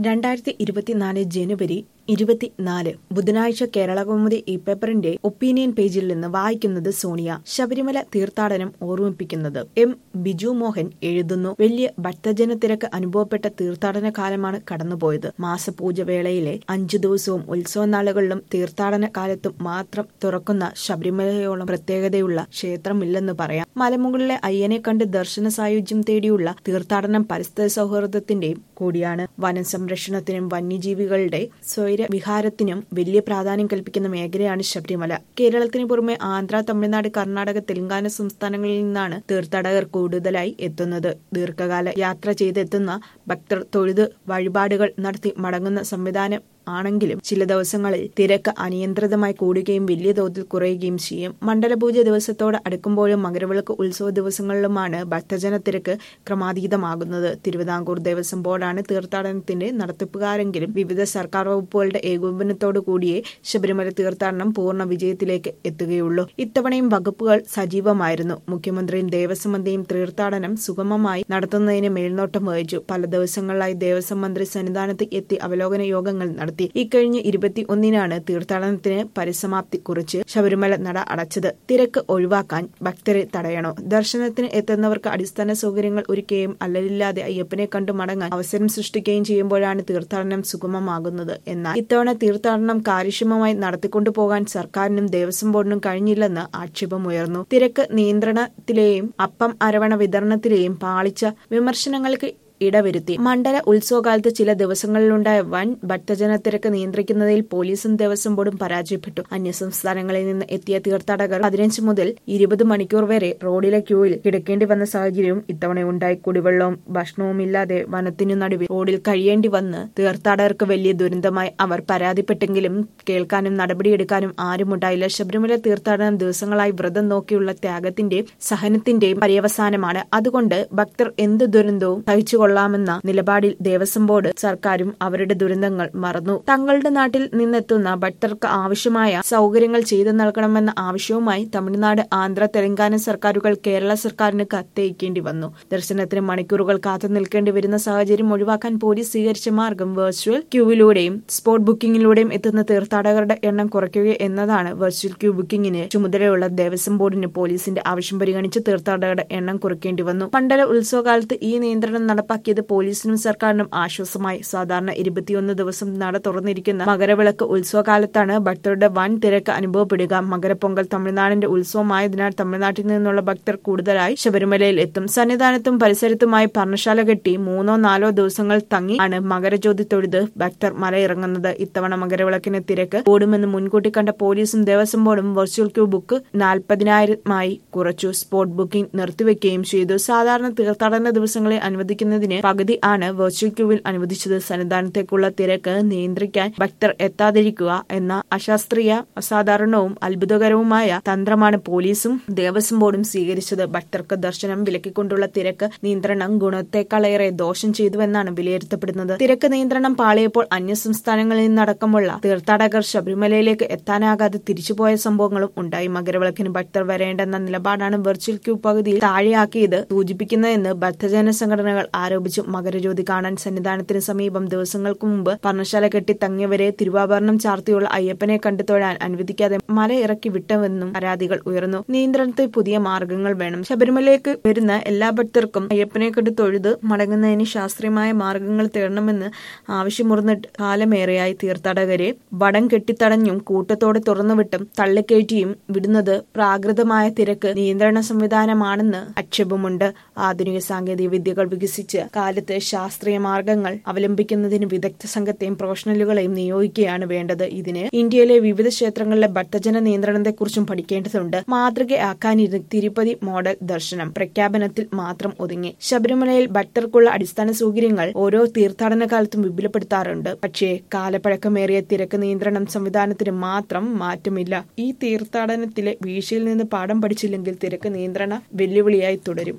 രണ്ടായിരത്തി ഇരുപത്തിനാല് ജനുവരി ഇരുപത്തിനാല് ബുധനാഴ്ച കേരളകൗമുദി ഈ പേപ്പറിന്റെ ഒപ്പീനിയൻ പേജിൽ നിന്ന് വായിക്കുന്നത് സോണിയ ശബരിമല തീർത്ഥാടനം ഓർമ്മിപ്പിക്കുന്നത് എം ബിജു മോഹൻ എഴുതുന്നു വലിയ ഭക്തജന തിരക്ക് അനുഭവപ്പെട്ട തീർത്ഥാടന കാലമാണ് കടന്നുപോയത് മാസപൂജ വേളയിലെ അഞ്ചു ദിവസവും ഉത്സവ നാളുകളിലും തീർത്ഥാടന കാലത്തും മാത്രം തുറക്കുന്ന ശബരിമലയോളം പ്രത്യേകതയുള്ള ക്ഷേത്രമില്ലെന്ന് പറയാം മലമുകളിലെ അയ്യനെ കണ്ട് ദർശന സായുജ്യം തേടിയുള്ള തീർത്ഥാടനം പരിസ്ഥിതി സൗഹൃദത്തിന്റെയും കൂടിയാണ് വനം സംരക്ഷണത്തിനും വന്യജീവികളുടെ സ്വൈര വിഹാരത്തിനും വലിയ പ്രാധാന്യം കൽപ്പിക്കുന്ന മേഖലയാണ് ശബരിമല കേരളത്തിന് പുറമെ ആന്ധ്ര തമിഴ്നാട് കർണാടക തെലങ്കാന സംസ്ഥാനങ്ങളിൽ നിന്നാണ് തീർത്ഥാടകർ കൂടുതലായി എത്തുന്നത് ദീർഘകാല യാത്ര ചെയ്തെത്തുന്ന ഭക്തർ തൊഴുത് വഴിപാടുകൾ നടത്തി മടങ്ങുന്ന സംവിധാനം ആണെങ്കിലും ചില ദിവസങ്ങളിൽ തിരക്ക് അനിയന്ത്രിതമായി കൂടുകയും വലിയ തോതിൽ കുറയുകയും ചെയ്യും മണ്ഡലപൂജ ദിവസത്തോട് അടുക്കുമ്പോഴും മകരവിളക്ക് ഉത്സവ ദിവസങ്ങളിലുമാണ് ഭക്തജന തിരക്ക് ക്രമാതീതമാകുന്നത് തിരുവിതാംകൂർ ദേവസ്വം ബോർഡാണ് തീർത്ഥാടനത്തിന്റെ നടത്തിപ്പുകാരെങ്കിലും വിവിധ സർക്കാർ വകുപ്പുകളുടെ ഏകോപനത്തോടു കൂടിയേ ശബരിമല തീർത്ഥാടനം പൂർണ്ണ വിജയത്തിലേക്ക് എത്തുകയുള്ളൂ ഇത്തവണയും വകുപ്പുകൾ സജീവമായിരുന്നു മുഖ്യമന്ത്രിയും ദേവസ്വം മന്ത്രിയും തീർത്ഥാടനം സുഗമമായി നടത്തുന്നതിന് മേൽനോട്ടം വഹിച്ചു പല ദിവസങ്ങളിലായി ദേവസ്വം മന്ത്രി സന്നിധാനത്ത് എത്തി അവലോകന യോഗങ്ങൾ നടത്തി നടത്തി ഇക്കഴിഞ്ഞ ഇരുപത്തി ഒന്നിനാണ് തീർത്ഥാടനത്തിന് പരിസമാപ്തി കുറിച്ച് ശബരിമല നട അടച്ചത് തിരക്ക് ഒഴിവാക്കാൻ ഭക്തരെ തടയണോ ദർശനത്തിന് എത്തുന്നവർക്ക് അടിസ്ഥാന സൗകര്യങ്ങൾ ഒരുക്കുകയും അല്ലലില്ലാതെ അയ്യപ്പനെ കണ്ടു മടങ്ങാൻ അവസരം സൃഷ്ടിക്കുകയും ചെയ്യുമ്പോഴാണ് തീർത്ഥാടനം സുഗമമാകുന്നത് എന്നാൽ ഇത്തവണ തീർത്ഥാടനം കാര്യക്ഷമമായി നടത്തിക്കൊണ്ടു പോകാൻ സർക്കാരിനും ദേവസ്വം ബോർഡിനും കഴിഞ്ഞില്ലെന്ന് ആക്ഷേപമുയർന്നു തിരക്ക് നിയന്ത്രണത്തിലെയും അപ്പം അരവണ വിതരണത്തിലെയും പാളിച്ച വിമർശനങ്ങൾക്ക് ഇടവരുത്തി മണ്ഡല ഉത്സവകാലത്ത് ചില ദിവസങ്ങളിലുണ്ടായ വൻ ഭക്തജന തിരക്ക് നിയന്ത്രിക്കുന്നതിൽ പോലീസും ദേവസ്വം ബോർഡും പരാജയപ്പെട്ടു അന്യസംസ്ഥാനങ്ങളിൽ നിന്ന് എത്തിയ തീർത്ഥാടകർ പതിനഞ്ച് മുതൽ ഇരുപത് മണിക്കൂർ വരെ റോഡിലെ ക്യൂവിൽ കിടക്കേണ്ടി വന്ന സാഹചര്യവും ഇത്തവണ ഉണ്ടായി കുടിവെള്ളവും ഭക്ഷണവും ഇല്ലാതെ വനത്തിനു നടുവിൽ റോഡിൽ കഴിയേണ്ടി വന്ന് തീർത്ഥാടകർക്ക് വലിയ ദുരന്തമായി അവർ പരാതിപ്പെട്ടെങ്കിലും കേൾക്കാനും നടപടിയെടുക്കാനും ആരുമുണ്ടായില്ല ശബരിമല തീർത്ഥാടനം ദിവസങ്ങളായി വ്രതം നോക്കിയുള്ള ത്യാഗത്തിന്റെയും സഹനത്തിന്റെയും പര്യവസാനമാണ് അതുകൊണ്ട് ഭക്തർ എന്ത് ദുരന്തവും സഹിച്ചു കൊള്ളാമെന്ന നിലപാടിൽ ദേവസ്വം ബോർഡ് സർക്കാരും അവരുടെ ദുരന്തങ്ങൾ മറന്നു തങ്ങളുടെ നാട്ടിൽ നിന്നെത്തുന്ന ഭക്തർക്ക് ആവശ്യമായ സൗകര്യങ്ങൾ ചെയ്തു നൽകണമെന്ന ആവശ്യവുമായി തമിഴ്നാട് ആന്ധ്ര തെലങ്കാന സർക്കാരുകൾ കേരള സർക്കാരിന് കത്തയക്കേണ്ടി വന്നു ദർശനത്തിന് മണിക്കൂറുകൾ കാത്തു നിൽക്കേണ്ടി വരുന്ന സാഹചര്യം ഒഴിവാക്കാൻ പോലീസ് സ്വീകരിച്ച മാർഗം വെർച്വൽ ക്യൂവിലൂടെയും സ്പോട്ട് ബുക്കിംഗിലൂടെയും എത്തുന്ന തീർത്ഥാടകരുടെ എണ്ണം കുറയ്ക്കുക എന്നതാണ് വെർച്വൽ ക്യൂ ബുക്കിംഗിന് ചുമതലയുള്ള ദേവസ്വം ബോർഡിന് പോലീസിന്റെ ആവശ്യം പരിഗണിച്ച് തീർത്ഥാടകരുടെ എണ്ണം കുറയ്ക്കേണ്ടി വന്നു മണ്ഡല ഉത്സവകാലത്ത് ഈ നിയന്ത്രണം നടപ്പാക്കി നടപ്പാക്കിയത് പോലീസിനും സർക്കാരിനും ആശ്വാസമായി സാധാരണ ഇരുപത്തിയൊന്ന് ദിവസം നട തുറന്നിരിക്കുന്ന മകരവിളക്ക് ഉത്സവകാലത്താണ് ഭക്തരുടെ വൻ തിരക്ക് അനുഭവപ്പെടുക മകരപ്പൊങ്കൽ തമിഴ്നാടിന്റെ ഉത്സവമായതിനാൽ തമിഴ്നാട്ടിൽ നിന്നുള്ള ഭക്തർ കൂടുതലായി ശബരിമലയിൽ എത്തും സന്നിധാനത്തും പരിസരത്തുമായി പർണശാല കെട്ടി മൂന്നോ നാലോ ദിവസങ്ങൾ തങ്ങി ആണ് മകരജ്യോതി തൊഴുത് ഭക്തർ മലയിറങ്ങുന്നത് ഇത്തവണ മകരവിളക്കിന് തിരക്ക് കൂടുമെന്ന് മുൻകൂട്ടി കണ്ട പോലീസും ദേവസ്വം ബോർഡും വെർച്വൽ ക്യൂ ബുക്ക് നാൽപ്പതിനായിരമായി കുറച്ചു സ്പോട്ട് ബുക്കിംഗ് നിർത്തിവെക്കുകയും ചെയ്തു സാധാരണ തീർത്ഥാടന ദിവസങ്ങളെ അനുവദിക്കുന്നതിന് ഇതിന് പകുതി ആണ് വെർച്വൽ ക്യൂവിൽ അനുവദിച്ചത് സന്നിധാനത്തേക്കുള്ള തിരക്ക് നിയന്ത്രിക്കാൻ ഭക്തർ എത്താതിരിക്കുക എന്ന അശാസ്ത്രീയ അസാധാരണവും അത്ഭുതകരവുമായ തന്ത്രമാണ് പോലീസും ദേവസ്വം ബോർഡും സ്വീകരിച്ചത് ഭക്തർക്ക് ദർശനം വിലക്കിക്കൊണ്ടുള്ള തിരക്ക് നിയന്ത്രണം ഗുണത്തെക്കാളേറെ ദോഷം ചെയ്തുവെന്നാണ് വിലയിരുത്തപ്പെടുന്നത് തിരക്ക് നിയന്ത്രണം പാളിയപ്പോൾ അന്യസംസ്ഥാനങ്ങളിൽ നിന്നടക്കമുള്ള തീർത്ഥാടകർ ശബരിമലയിലേക്ക് എത്താനാകാതെ തിരിച്ചുപോയ സംഭവങ്ങളും ഉണ്ടായി മകരവിളക്കിന് ഭക്തർ വരേണ്ടെന്ന നിലപാടാണ് വെർച്വൽ ക്യൂ പകുതിയിൽ താഴെയാക്കിയത് സൂചിപ്പിക്കുന്നതെന്ന് ഭക്തജന സംഘടനകൾ ആരോപിച്ചു മകരജ്യോതി കാണാൻ സന്നിധാനത്തിന് സമീപം ദിവസങ്ങൾക്ക് മുമ്പ് പർണശാല കെട്ടി തങ്ങിയവരെ തിരുവാഭരണം ചാർത്തിയുള്ള അയ്യപ്പനെ കണ്ടു തൊഴാൻ അനുവദിക്കാതെ മല ഇറക്കി വിട്ടുവെന്നും പരാതികൾ ഉയർന്നു നിയന്ത്രണത്തിൽ പുതിയ മാർഗങ്ങൾ വേണം ശബരിമലയിലേക്ക് വരുന്ന എല്ലാ ഭക്തർക്കും അയ്യപ്പനെ കണ്ട് തൊഴുത് മടങ്ങുന്നതിന് ശാസ്ത്രീയമായ മാർഗങ്ങൾ തേടണമെന്ന് ആവശ്യമുറന്നിട്ട് കാലമേറെയായി തീർത്ഥാടകരെ വടം കെട്ടിത്തടഞ്ഞും കൂട്ടത്തോടെ തുറന്നുവിട്ടും തള്ളിക്കയറ്റിയും വിടുന്നത് പ്രാകൃതമായ തിരക്ക് നിയന്ത്രണ സംവിധാനമാണെന്ന് ആക്ഷേപമുണ്ട് ആധുനിക സാങ്കേതിക വിദ്യകൾ വികസിച്ച് കാലത്ത് ശാസ്ത്രീയ മാർഗങ്ങൾ അവലംബിക്കുന്നതിന് വിദഗ്ധ സംഘത്തെയും പ്രൊഫഷണലുകളെയും നിയോഗിക്കുകയാണ് വേണ്ടത് ഇതിന് ഇന്ത്യയിലെ വിവിധ ക്ഷേത്രങ്ങളിലെ ഭക്തജന നിയന്ത്രണത്തെക്കുറിച്ചും പഠിക്കേണ്ടതുണ്ട് മാതൃകയാക്കാനിരു തിരുപ്പതി മോഡൽ ദർശനം പ്രഖ്യാപനത്തിൽ മാത്രം ഒതുങ്ങി ശബരിമലയിൽ ഭക്തർക്കുള്ള അടിസ്ഥാന സൗകര്യങ്ങൾ ഓരോ തീർത്ഥാടന കാലത്തും വിപുലപ്പെടുത്താറുണ്ട് പക്ഷേ കാലപ്പഴക്കമേറിയ തിരക്ക് നിയന്ത്രണം സംവിധാനത്തിന് മാത്രം മാറ്റമില്ല ഈ തീർത്ഥാടനത്തിലെ വീഴ്ചയിൽ നിന്ന് പാഠം പഠിച്ചില്ലെങ്കിൽ തിരക്ക് നിയന്ത്രണ വെല്ലുവിളിയായി തുടരും